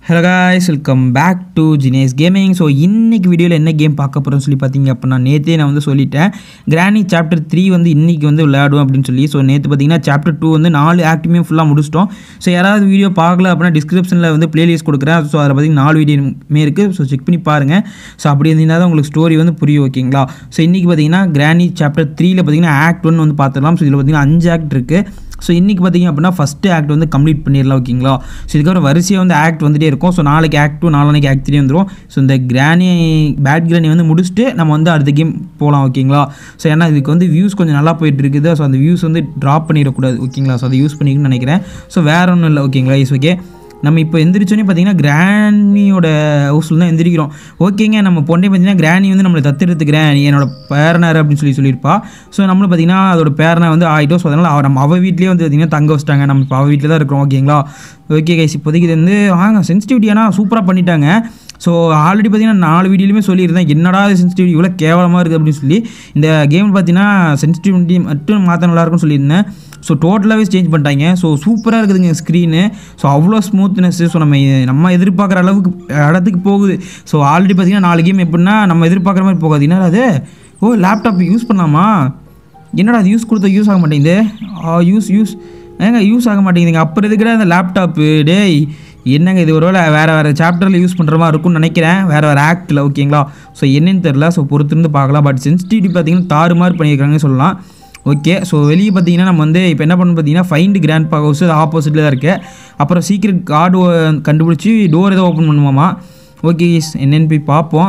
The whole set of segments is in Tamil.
hello guys welcome back to Jinesh gaming so இன்னைக்கு வீடியோவில் என்ன கேம் பார்க்க போகிறோம்னு சொல்லி பார்த்தீங்க அப்படின்னா நேற்றே நான் வந்து சொல்லிட்டேன் கிரானி சாப்டர் த்ரீ வந்து இன்றைக்கி வந்து விளையாடுவோம் அப்படின்னு சொல்லி ஸோ நேற்று பார்த்தீங்கன்னா சாப்டர் டூ வந்து நாலு ஆக்டிமே ஃபுல்லாக முடிச்சிட்டோம் ஸோ யாராவது வீடியோ பார்க்கல அப்படின்னா டிஸ்கிரிப்ஷனில் வந்து பிளேலிஸ்ட் கொடுக்குறேன் ஸோ அதில் பார்த்தீங்கன்னா நாலு வீடியோமே இருக்குது ஸோ செக் பண்ணி பாருங்கள் ஸோ அப்படி இருந்தீங்கன்னா தான் உங்களுக்கு ஸ்டோரி வந்து புரியும் ஓகேங்களா ஸோ இன்றைக்கி பார்த்தீங்கன்னா கிரானி சாப்டர் த்ரீல பார்த்தீங்கன்னா ஆக்ட் ஒன் வந்து பார்த்துடலாம் ஸோ இதில் பார்த்தீங்கன்னா அஞ்சு ஆக்ட் இருக்குது ஸோ இன்றைக்கி பார்த்தீங்க அப்படின்னா ஃபஸ்ட்டு ஆக்ட் வந்து கம்ப்ளீட் பண்ணிடலாம் ஓகேங்களா ஸோ இதுக்கப்புறம் வரிசையாக வந்து ஆக்ட் வந்துட்டே இருக்கும் ஸோ நாளைக்கு ஆக்ட் டூ நாளைக்கு ஆக்ட் த்ரீ வந்துடும் ஸோ இந்த கிரானி பேட் கிரானி வந்து முடிச்சுட்டு நம்ம வந்து அடுத்த கேம் போகலாம் ஓகேங்களா ஸோ ஏன்னா இதுக்கு வந்து வியூஸ் கொஞ்சம் நல்லா போயிட்டு இருக்குது ஸோ அந்த வியூஸ் வந்து ட்ராப் பண்ணிடக்கூடாது ஓகேங்களா ஸோ அதை யூஸ் பண்ணிக்கணும்னு நினைக்கிறேன் ஸோ வேறு ஒன்றும் இல்லை ஓகேங்களா இஸ் ஓகே நம்ம இப்போ எந்திரிச்சோன்னே பார்த்தீங்கன்னா கிராணியோட ஹவுஸில் தான் எந்திரிக்கிறோம் ஓகேங்க நம்ம பொண்ணே பார்த்தீங்கன்னா கிராணி வந்து நம்மளை தத்தெடுத்து கிராணி என்னோட பேரனார் அப்படின்னு சொல்லி சொல்லியிருப்பா ஸோ நம்மளும் பார்த்தீங்கன்னா அதோட பேரனை வந்து ஆகிட்டோம் ஸோ அதனால் அவ நம்ம அவள் வீட்லேயே வந்து பார்த்தீங்கன்னா தங்க வச்சிட்டாங்க நம்ம இப்போ அவள் வீட்டில் தான் இருக்கிறோம் ஓகேங்களா ஓகே கைஸ் இப்போதைக்கு இது வந்து ஆங்க சென்சிட்டிவிட்டி ஆனால் சூப்பராக பண்ணிட்டாங்க ஸோ ஆல்ரெடி பார்த்தீங்கன்னா நாலு வீடியோலையுமே சொல்லியிருந்தேன் என்னடா சென்சிட்டிவிட்டி இவ்வளோ கேவலமாக இருக்குது அப்படின்னு சொல்லி இந்த கேம் பார்த்தீங்கன்னா சென்சிட்டிவிட்டி மட்டும் மாற்ற நல்லாயிருக்கும்னு சொல்லியிருந்தேன் ஸோ டோட்டலாகவே சேஞ்ச் பண்ணிட்டாங்க ஸோ சூப்பராக இருக்குதுங்க ஸ்க்ரீனு ஸோ அவ்வளோ ஸ்மூத்னஸ்ஸு ஸோ நம்ம நம்ம எதிர்பார்க்குற அளவுக்கு இடத்துக்கு போகுது ஸோ ஆல்ரெடி பார்த்தீங்கன்னா நாலு கேம் எப்படின்னா நம்ம எதிர்பார்க்குற மாதிரி போகாது என்னடா அது ஓ லேப்டாப் யூஸ் பண்ணலாமா என்னடா அது யூஸ் கொடுத்தா யூஸ் ஆக மாட்டேங்குது யூஸ் யூஸ் ஏங்க யூஸ் ஆக மாட்டேங்குதுங்க அப்புறம் இருக்கிற அந்த லேப்டாப்பு டேய் என்னங்க இது ஒருவேளை வேறு வேறு சாப்டரில் யூஸ் பண்ணுற மாதிரி இருக்கும்னு நினைக்கிறேன் வேறு வேறு ஆக்டில் ஓகேங்களா ஸோ என்னன்னு தெரில ஸோ பொறுத்திருந்து பார்க்கலாம் பட் சென்சிட்டிவிட்டி பார்த்தீங்கன்னா தாறுமாறு பண்ணியிருக்காங்கன்னு சொல்லலாம் ஓகே ஸோ வெளியே பார்த்தீங்கன்னா நம்ம வந்து இப்போ என்ன பண்ணணும் பார்த்தீங்கன்னா ஃபைண்ட் கிராண்ட் பா ஹவுஸ் ஆப்போசிட்டில் தான் இருக்குது அப்புறம் சீக்ரெட் கார்டு கண்டுபிடிச்சி டோர் ஏதோ ஓப்பன் பண்ணுவோமா ஓகே என்னென்னு போய் பார்ப்போம்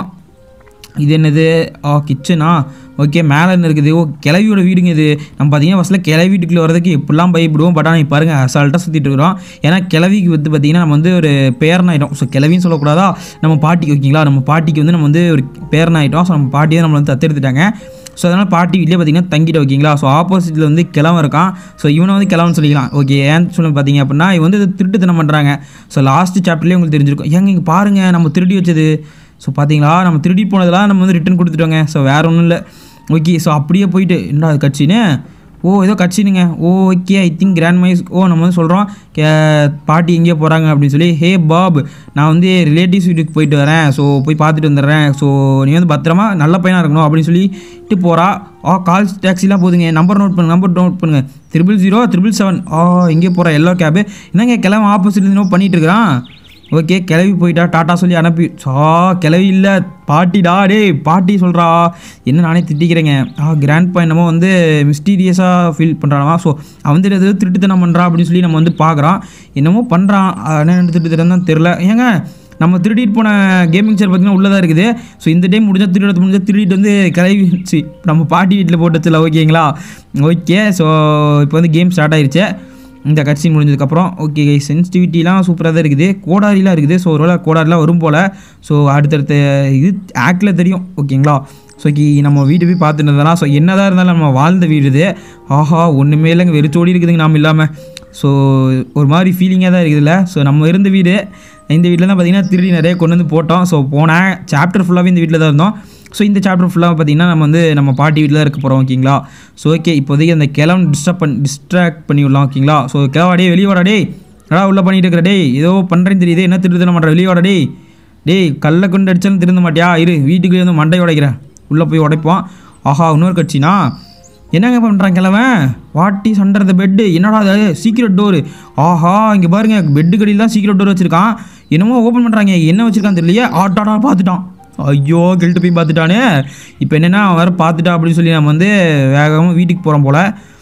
இது என்னது ஆ கிச்சனா ஓகே மேலே என்ன இருக்குது ஓ கிளவியோட வீடுங்க இது நம்ம பார்த்தீங்கன்னா ஃபஸ்ட்டில் கிளவி வீட்டுக்குள்ளே வரதுக்கு எப்படிலாம் பயப்படுவோம் பட் ஆனால் இப்போ பாருங்கள் அசால்ட்டாக சுற்றிட்டு இருக்கிறோம் ஏன்னா கிளவிக்கு வந்து பார்த்திங்கன்னா நம்ம வந்து ஒரு பேரனாயிட்டோம் ஸோ கிளவின்னு சொல்லக்கூடாதா நம்ம பாட்டிக்கு ஓகேங்களா நம்ம பாட்டிக்கு வந்து நம்ம வந்து ஒரு பேரனாயிட்டோம் ஸோ நம்ம பாட்டி தான் நம்மளை வந்து தத்தெடுத்துட்டாங்க ஸோ அதனால் பாட்டி வீட்லேயே பார்த்தீங்கன்னா தங்கிட்டு ஓகேங்களா ஸோ ஆப்போசிட்டில் வந்து கிளவன் இருக்கான் ஸோ இவனை வந்து கிளவன் சொல்லிக்கலாம் ஓகே ஏன்னு சொல்லி பார்த்தீங்க அப்படின்னா இவன் வந்து திருட்டுத்தனம் பண்ணுறாங்க ஸோ லாஸ்ட் சாப்டர்லேயே உங்களுக்கு தெரிஞ்சிருக்கும் ஏங்க இங்கே பாருங்கள் நம்ம திருடி வச்சது ஸோ பார்த்தீங்களா நம்ம திருடி போனதெல்லாம் நம்ம வந்து ரிட்டன் கொடுத்துட்டோங்க ஸோ வேறு ஒன்றும் இல்லை ஓகே ஸோ அப்படியே போயிட்டு என்னடா அது கட்சின்னு ஓ ஏதோ கட்சினுங்க oh okay I think grandma's oh நம்ம வந்து சொல்கிறோம் கே பாட்டி எங்கேயோ போகிறாங்க அப்படின்னு சொல்லி ஹே பாப் நான் வந்து ரிலேட்டிவ்ஸ் வீட்டுக்கு போயிட்டு வரேன் ஸோ போய் பார்த்துட்டு வந்துடுறேன் ஸோ நீ வந்து பத்திரமா நல்ல பையனாக இருக்கணும் அப்படின்னு சொல்லிட்டு போகிறா ஆ கால்ஸ் டேக்ஸிலாம் போதுங்க நம்பர் நோட் பண்ணுங்க நம்பர் நோட் பண்ணுங்கள் triple zero triple seven ah எங்கே போகிறா எல்லோ கேபு என்னங்க கிளம்ப ஆப்போசிட்ல நோ பண்ணிகிட்டு இருக்கிறான் ஓகே கிளவி போயிட்டா டாட்டா சொல்லி அனுப்பி சா கிளவி இல்லை பாட்டிடா டேய் பாட்டி சொல்கிறா என்ன நானே திட்டிக்கிறேங்க ஆ கிராண்ட் பா என்னமோ வந்து மிஸ்டீரியஸாக ஃபீல் பண்ணுறானா ஸோ அவன் வந்து ஏதோ திருட்டுத்தனம் பண்ணுறான் அப்படின்னு சொல்லி நம்ம வந்து பார்க்குறான் என்னமோ பண்ணுறான் என்ன திருட்டுத்தனம் தான் தெரில ஏங்க நம்ம திருடிட்டு போன கேமிங் சேர் பார்த்திங்கன்னா உள்ளதாக இருக்குது ஸோ இந்த டைம் முடிஞ்சால் திருட முடிஞ்சால் திருடிட்டு வந்து கிளவி சி நம்ம பாட்டி வீட்டில் போட்டதில்ல ஓகேங்களா ஓகே ஸோ இப்போ வந்து கேம் ஸ்டார்ட் ஆயிடுச்சு இந்த கட்சி முடிஞ்சதுக்கப்புறம் ஓகே சென்சிட்டிவிட்டிலாம் சூப்பராக தான் இருக்குது கோடாரிலாம் இருக்குது ஸோ ஒருவேளை கோடாரிலாம் வரும் போல் ஸோ அடுத்தடுத்த இது ஆக்டில் தெரியும் ஓகேங்களா ஸோ கி நம்ம வீட்டு போய் பார்த்துட்டு இருந்தோம்னா ஸோ என்னதான் இருந்தாலும் நம்ம வாழ்ந்த வீடு இது ஆஹா ஒன்றுமே இல்லைங்க வெறிச்சோடி இருக்குதுங்க நாம் இல்லாமல் ஸோ ஒரு மாதிரி ஃபீலிங்காக தான் இருக்குதுல்ல ஸோ நம்ம இருந்த வீடு இந்த வீட்டில் தான் பார்த்திங்கன்னா திருடி நிறைய கொண்டு வந்து போட்டோம் ஸோ போன சாப்டர் ஃபுல்லாகவே இந்த வீட்டில் தான் இருந்தோம் ஸோ இந்த சாப்டர் ஃபுல்லாக பார்த்தீங்கன்னா நம்ம வந்து நம்ம பாட்டி வீட்டில் தான் இருக்க போகிறோம் ஓகேங்களா ஸோ ஓகே இப்போதைக்கு அந்த கிளம் டிஸ்டர்ப் பண்ணி டிஸ்ட்ராக்ட் பண்ணி விடலாம் ஓகேங்களா ஸோ கிளவாடே வெளியே வாடா டேய் என்னடா உள்ளே பண்ணிட்டு இருக்கிற டேய் ஏதோ பண்ணுறேன்னு தெரியுது என்ன திருத்தன மாட்டேன் வெளியே வாடா டேய் டேய் கல்லை கொண்டு அடிச்சாலும் திருந்த மாட்டியா இரு வீட்டுக்கு வந்து மண்டை உடைக்கிறேன் உள்ளே போய் உடைப்போம் ஆஹா இன்னொரு கட்சினா என்னங்க பண்ணுறான் கிழவன் வாட்டி சண்டர் த பெட்டு என்னடா அது சீக்ரெட் டோரு ஆஹா இங்கே பாருங்க பெட்டு கடியில் தான் சீக்ரெட் டோர் வச்சுருக்கான் என்னமோ ஓப்பன் பண்ணுறாங்க என்ன வச்சுருக்கான்னு தெரியலையே ஆட்டாடா பார்த்துட்டான் ஐயோ கில்ட்டு போய் பார்த்துட்டானே இப்போ என்னென்னா அவன் வேறு பார்த்துட்டா அப்படின்னு சொல்லி நம்ம வந்து வேகமாக வீட்டுக்கு போகிறோம் போல்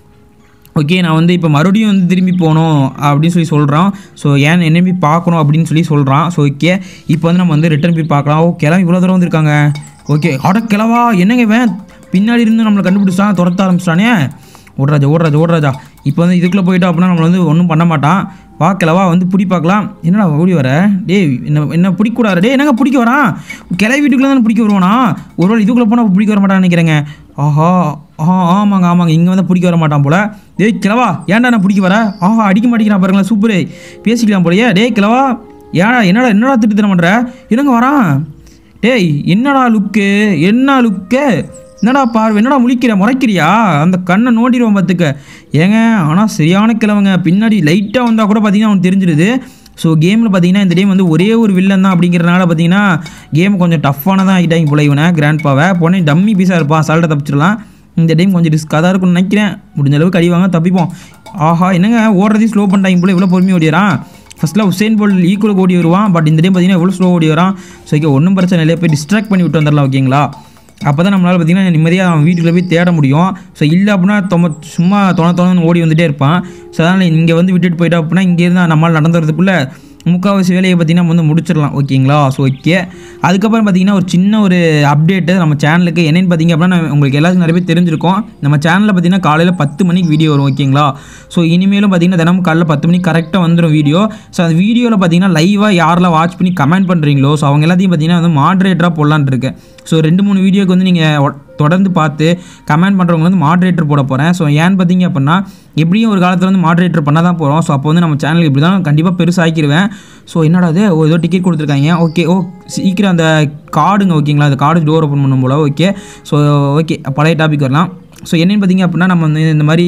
ஓகே நான் வந்து இப்போ மறுபடியும் வந்து திரும்பி போகணும் அப்படின்னு சொல்லி சொல்கிறான் ஸோ ஏன் என்ன போய் பார்க்கணும் அப்படின்னு சொல்லி சொல்கிறான் ஸோ ஓகே இப்போ வந்து நம்ம வந்து ரிட்டர்ன் போய் பார்க்கலாம் ஓ கிளம்பி இவ்வளோ தூரம் வந்திருக்காங்க ஓகே அட கிளவா என்னங்க இவன் பின்னாடி இருந்து நம்மளை கண்டுபிடிச்சான் துரத்த ஆரம்பிச்சிட்டானே ஓடுறாஜா ஓடுறாஜா ஓடுறாஜா இப்போ வந்து இதுக்குள்ளே போயிட்டோம் அப்படின்னா நம்மளை வந்து ஒன்றும் பண்ண மாட்டான் பார்க்கலவா வந்து பிடி பார்க்கலாம் என்னடா ஓடி வர டேய் என்ன என்ன பிடிக்கூடாது டே என்னங்க பிடிக்க வரான் கிளை வீட்டுக்குள்ளே தான் பிடிக்க வருவானா ஒரு வேளை இதுக்குள்ளே போனால் பிடிக்க வர மாட்டான்னு நினைக்கிறேங்க ஆஹா ஆ ஆமாங்க ஆமாங்க இங்கே வந்து பிடிக்க வர மாட்டான் போல டேய் கிளவா ஏன்டா நான் பிடிக்க வர ஆஹா அடிக்க மாட்டேங்கிறான் பாருங்களேன் சூப்பரு பேசிக்கலாம் போலயே டேய் கிளவா ஏடா என்னடா என்னடா திட்டு தர பண்ணுற என்னங்க வரான் டேய் என்னடா லுக்கு என்ன லுக்கு என்னடா பார்வை என்னடா முழிக்கிற முறைக்கிறியா அந்த கண்ணை நோண்டிடுவோம் பார்த்துக்க ஏங்க ஆனால் சரியான கிழவங்க பின்னாடி லைட்டாக வந்தால் கூட பார்த்தீங்கன்னா அவனுக்கு தெரிஞ்சிடுது ஸோ கேமில் பார்த்தீங்கன்னா இந்த டைம் வந்து ஒரே ஒரு வில்லன் தான் அப்படிங்கிறனால பார்த்தீங்கன்னா கேம் கொஞ்சம் டஃப்பானதாக ஆகிட்டாங்க போல இவனை கிராண்ட் பாவை போனே டம்மி பீஸாக இருப்பான் சால்ட்டை தப்பிச்சிடலாம் இந்த டைம் கொஞ்சம் ரிஸ்க்காக தான் இருக்கும்னு நினைக்கிறேன் முடிஞ்ச அளவுக்கு அடிவாங்க தப்பிப்போம் ஆஹா என்னங்க ஓடுறதையும் ஸ்லோ பண்ணிட்டாங்க போல இவ்வளோ பொறுமையாக ஓடிறான் ஃபஸ்ட்டில் உசேன் போல் ஈக்குவலுக்கு ஓடி வருவான் பட் இந்த டைம் பார்த்தீங்கன்னா எவ்வளோ ஸ்லோ ஓடி வரான் ஸோ ஓகே ஒன்றும் பிரச்சனை இல்லை போய் டிஸ்ட்ராக்ட் பண்ணி விட்டு வந்துடலாம் ஓகேங்களா அப்போ தான் நம்மளால் பார்த்தீங்கன்னா நிம்மதியாக அவன் வீட்டுக்குள்ளே போய் தேட முடியும் ஸோ இல்லை அப்படின்னா தொம சும்மா தொண தொணன்னு ஓடி வந்துட்டே இருப்பான் ஸோ அதனால் இங்கே வந்து விட்டுட்டு போயிட்டா அப்படின்னா இங்கேருந்து நம்மளால் நடந்து வரதுக்குள்ளே முக்கால்வாசி வேலையை பார்த்தீங்கன்னா நம்ம வந்து முடிச்சிடலாம் ஓகேங்களா ஸோ ஓகே அதுக்கப்புறம் பார்த்தீங்கன்னா ஒரு சின்ன ஒரு அப்டேட்டு நம்ம சேனலுக்கு என்னென்னு பார்த்தீங்க அப்படின்னா நான் உங்களுக்கு எல்லாத்துக்கும் நிறைய பேர் தெரிஞ்சிருக்கும் நம்ம சேனலில் பார்த்தீங்கன்னா காலையில் பத்து மணிக்கு வீடியோ வரும் ஓகேங்களா ஸோ இனிமேலும் பார்த்தீங்கன்னா தினமும் காலையில் பத்து மணிக்கு கரெக்டாக வந்துடும் வீடியோ ஸோ அந்த வீடியோவில் பார்த்தீங்கன்னா லைவாக யாரெல்லாம் வாட்ச் பண்ணி கமெண்ட் பண்ணுறீங்களோ ஸோ அவங்க எல்லாத்தையும் பார்த்தீங்கன்னா வந்து மாட்ரேட்டராக போடலான்னு இருக்கேன் ஸோ ரெண்டு மூணு வீடியோக்கு வந்து நீங்கள் தொடர்ந்து பார்த்து கமெண்ட் பண்ணுறவங்க வந்து மாட்ரேட்டர் போட போகிறேன் ஸோ ஏன்னு பார்த்தீங்க அப்படின்னா எப்படியும் ஒரு காலத்தில் வந்து மாட்ரேட்டர் பண்ண தான் போகிறோம் ஸோ அப்போ வந்து நம்ம சேனல் இப்படி தான் கண்டிப்பாக பெருசாக்கிடுவேன் ஸோ என்னடா அது ஓ, ஏதோ டிக்கெட் கொடுத்துருக்காங்க ஓகே ஓ சீக்கிரம் அந்த கார்டுங்க ஓகேங்களா அந்த கார்டு டோர் ஓப்பன் பண்ணும் போல் ஓகே ஸோ ஓகே பழைய டாபிக் வரலாம் ஸோ என்னென்னு பார்த்தீங்க அப்படின்னா நம்ம வந்து இந்த மாதிரி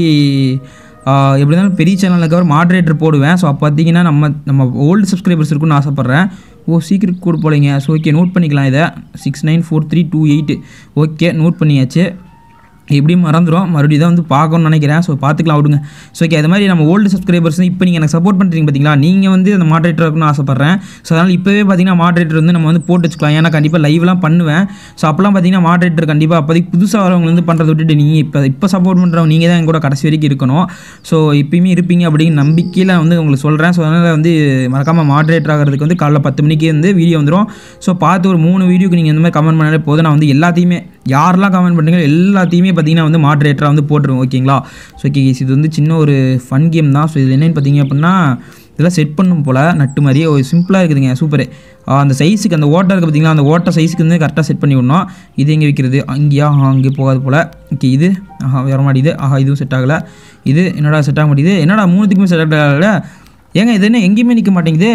ஆஹ், எப்படி இருந்தாலும் பெரிய சேனலுக்கு அப்புறம் மாட்ரேட்டர் போடுவேன் ஸோ அப்போ பார்த்தீங்கன்னா நம்ம நம்ம ஓல்டு சப்ஸ்கிரைபர்ஸ் இருக்குன்னு ஆசைப்பட்றேன் ஓ சீக்கிரம் கோட் போலீங்க ஸோ ஓகே நோட் பண்ணிக்கலாம் இதை six nine four three two eight okay note பண்ணியாச்சு எப்படியும் மறந்துடும் மறுபடியும் தான் வந்து பார்க்கணும்னு நினைக்கிறேன் ஸோ பார்த்துக்கலாம் விடுங்க ஸோ ஓகே அது மாதிரி நம்ம ஓல்டு சப்ஸ்கிரைபர்ஸ் இப்போ நீங்கள் எனக்கு சப்போர்ட் பண்ணுறீங்க பார்த்தீங்களா நீங்கள் வந்து அந்த மாட்ரேட்டர் இருக்குன்னு ஆசைப்பட்றேன் ஸோ அதனால் இப்போவே பார்த்தீங்கன்னா மாட்ரேட்டர் வந்து நம்ம வந்து போட்டு வச்சுக்கலாம் ஏன்னா கண்டிப்பாக லைவ்லாம் பண்ணுவேன் ஸோ அப்போலாம் பார்த்தீங்கன்னா மாட்ரேட்டர் கண்டிப்பாக அப்போதைக்கு புதுசாக வரவங்க வந்து பண்ணுறதை விட்டுட்டு நீங்கள் இப்போ இப்போ சப்போர்ட் பண்ணுறவங்க நீங்கள் தான் என் கூட கடைசி வரைக்கும் இருக்கணும் ஸோ இப்பயுமே இருப்பீங்க அப்படிங்கிற நம்பிக்கையில் வந்து உங்களுக்கு சொல்கிறேன் ஸோ அதனால் வந்து மறக்காமல் மாட்ரேட்டர் ஆகிறதுக்கு வந்து காலைல பத்து மணிக்கே வந்து வீடியோ வந்துடும் ஸோ பார்த்து ஒரு மூணு வீடியோக்கு நீங்கள் இந்த மாதிரி கமெண்ட் பண்ணாலே போதும் நான் வந்து எல்லாத்தையுமே யாரெல்லாம் கமெண்ட் பண்ணுறீங்களோ எல்லாத்தையுமே பார்த்தீங்கன்னா வந்து மாட்ரேட்டராக வந்து போட்டுருவேன் ஓகேங்களா ஸோ ஓகே இது வந்து சின்ன ஒரு ஃபன் கேம் தான் ஸோ இது என்னென்னு பார்த்தீங்க அப்படின்னா இதெல்லாம் செட் பண்ணும் போல் நட்டு மாதிரியே ஒரு சிம்பிளாக இருக்குதுங்க சூப்பரு அந்த சைஸுக்கு அந்த ஓட்டை இருக்குது பார்த்தீங்களா அந்த ஓட்டை சைஸுக்கு வந்து கரெக்டாக செட் பண்ணி விடணும் இது எங்கே வைக்கிறது அங்கேயா ஆஹா, அங்கே போகாது போல் ஓகே இது ஆஹா வர மாட்டேங்குது ஆஹா இதுவும் செட் ஆகலை இது என்னடா செட் ஆக மாட்டேங்குது என்னடா மூணுத்துக்குமே செட் ஆகலை ஏங்க இது என்ன எங்கேயுமே நிற்க மாட்டேங்குது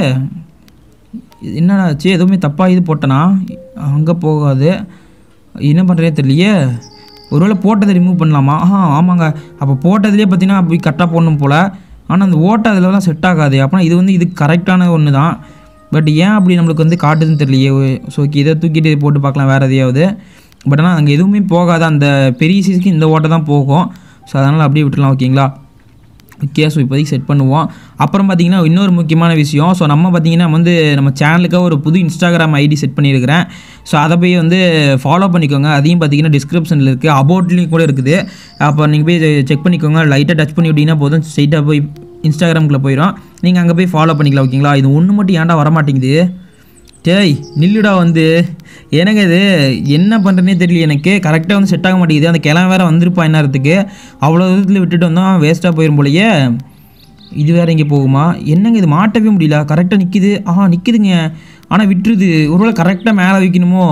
இது என்னடா ஆச்சு எதுவுமே தப்பாக இது போட்டனா அங்கே போகாது என்ன பண்ணுறதே தெரியலையே ஒருவேளை போட்டதை ரிமூவ் பண்ணலாமா ஆஹா ஆமாங்க அப்போ போட்டதுலேயே பார்த்தீங்கன்னா அப்படி கரெக்டாக போடணும் போல் ஆனால் அந்த ஓட்டை அதிலலாம் செட் ஆகாது அப்படின்னா இது வந்து இது கரெக்டான ஒன்று தான் பட் ஏன் அப்படி நம்மளுக்கு வந்து காட்டுதுன்னு தெரியலையே ஸோ ஓகே இதை தூக்கிட்டு போட்டு பார்க்கலாம் வேறு எதையாவது பட் ஆனால் அங்கே எதுவுமே போகாது அந்த பெரிய சைஸ்க்கு இந்த ஓட்டை தான் போகும் ஸோ அதனால் அப்படியே விட்டுலாம் ஓகேங்களா ஓகே ஸோ இப்போதைக்கு செட் பண்ணுவோம் அப்புறம் பார்த்தீங்கன்னா இன்னொரு முக்கியமான விஷயம் ஸோ நம்ம பார்த்தீங்கன்னா வந்து நம்ம சேனலுக்காக ஒரு புது இன்ஸ்டாகிராம் ஐடி செட் பண்ணியிருக்கிறேன் ஸோ அதை போய் வந்து ஃபாலோ பண்ணிக்கோங்க அதையும் பார்த்தீங்கன்னா டிஸ்கிரிப்ஷனில் இருக்குது அபவுட்லேயும் கூட இருக்குது அப்போ நீங்கள் போய் செக் பண்ணிக்கோங்க லைட்டாக டச் பண்ணி விட்டீங்கன்னா போதும் ஸ்ட்ரைட்டாக போய் இன்ஸ்டாகிராமுக்குள்ளே போயிடும் நீங்கள் அங்கே போய் ஃபாலோ பண்ணிக்கலாம் ஓகேங்களா இது ஒன்று மட்டும் ஏன்டா வர மாட்டேங்குது டேய் நில்லுடா வந்து எனக்கு இது என்ன பண்ணுறேனே தெரியல எனக்கு கரெக்டாக வந்து செட் ஆக மாட்டேங்குது அந்த கிளம்ப வேறு வந்திருப்பா என்னத்துக்கு அவ்வளோ தூரத்தில் விட்டுட்டு வந்தோம் வேஸ்ட்டாக போயிடும் போலயே இது வேறு இங்கே போகுமா என்னங்க இது மாட்டவே முடியல கரெக்டாக நிற்கிது ஆஹா நிற்கிதுங்க ஆனால் விட்டுருது ஒருவேளை கரெக்டாக மேலே வைக்கணுமோ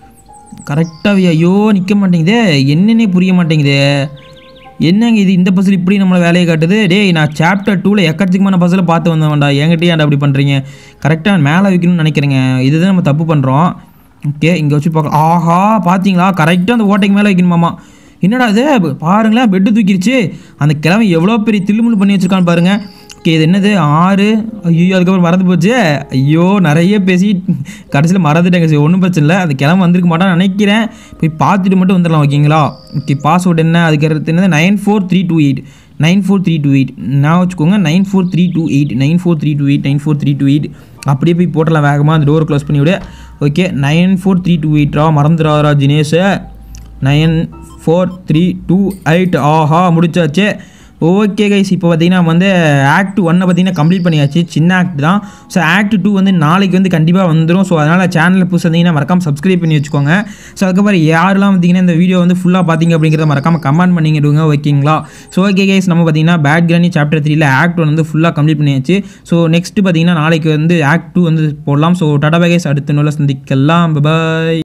கரெக்டாக ஐயோ நிற்க மாட்டேங்குதே என்னன்னே புரிய மாட்டேங்குதே என்னங்க இது இந்த பஸ்ஸில் இப்படி நம்மளை வேலையை காட்டுது டேய் நான் சாப்டர் டூவில் எக்கச்சக்கமான பஸ்ஸில் பார்த்து வந்தவன்டா என்கிட்டயே ஏன்டா அப்படி பண்ணுறீங்க கரெக்டாக மேலே வைக்கணும்னு நினைக்கிறேங்க இதுதான் நம்ம தப்பு பண்ணுறோம் ஓகே இங்கே வச்சு பார்க்க ஆஹா பார்த்தீங்களா கரெக்டாக அந்த ஓட்டைக்கு மேலே வைக்கணுமாமா என்னடா இது பாருங்களேன் பெட்டு தூக்கிருச்சு அந்த கிழமை எவ்வளோ பெரிய தில்லுமுள்ளு பண்ணி வச்சிருக்கான்னு பாருங்க ஓகே இது என்னது ஆறு ஐயோ அதுக்கப்புறம் மறந்து போச்சு ஐயோ நிறைய பேசி கடைசியில் மறந்துட்டேங்க சரி ஒன்றும் பிரச்சனை இல்லை அந்த கிழமை வந்திருக்க மாட்டான்னு நினைக்கிறேன் போய் பார்த்துட்டு மட்டும் வந்துடலாம் ஓகேங்களா ஓகே பாஸ்வேர்டு என்ன அதுக்கு அடுத்து என்னது nine four three two eight nine four three two eight நான் வச்சுக்கோங்க nine four three two eight nine four three two eight nine four three two eight அப்படியே போய் போட்டலாம் வேகமாக அந்த டோர் க்ளோஸ் பண்ணி விடு okay nine four three two எயிட்ரா மறந்துடாதரா Jinesh nine four three two eight ஆஹா முடிச்சாச்சு ஓகே கைஸ் இப்போ பார்த்தீங்கன்னா நம்ம வந்து ஆக்ட் ஒன்னை பார்த்தீங்கன்னா கம்ப்ளீட் பண்ணியாச்சு சின்ன ஆக்ட் தான் ஸோ ஆக்ட் டூ வந்து நாளைக்கு வந்து கண்டிப்பாக வந்துடும் ஸோ அதனால் சேனலில் புதுசு வந்தீங்கன்னா மறக்காம சப்ஸ்கிரைப் பண்ணி வச்சுக்கோங்க ஸோ அதுக்கப்புறம் யாரெல்லாம் பார்த்தீங்கன்னா இந்த வீடியோ வந்து ஃபுல்லாக பார்த்தீங்க அப்படிங்கிறத மறக்காம கமெண்ட் பண்ணிடுங்க ஓகேங்களா ஸோ ஓகே கைஸ் நம்ம பார்த்தீங்கன்னா பேட் கிரானி சாப்டர் த்ரீல ஆக்ட் ஒன் வந்து ஃபுல்லாக கம்ப்ளீட் பண்ணியாச்சு ஸோ நெக்ஸ்ட் பார்த்தீங்கன்னா நாளைக்கு வந்து ஆக்ட் டூ வந்து போடலாம் ஸோ டாடா பேகேஸ் அடுத்த நூலை சந்திக்கலாம் பாய்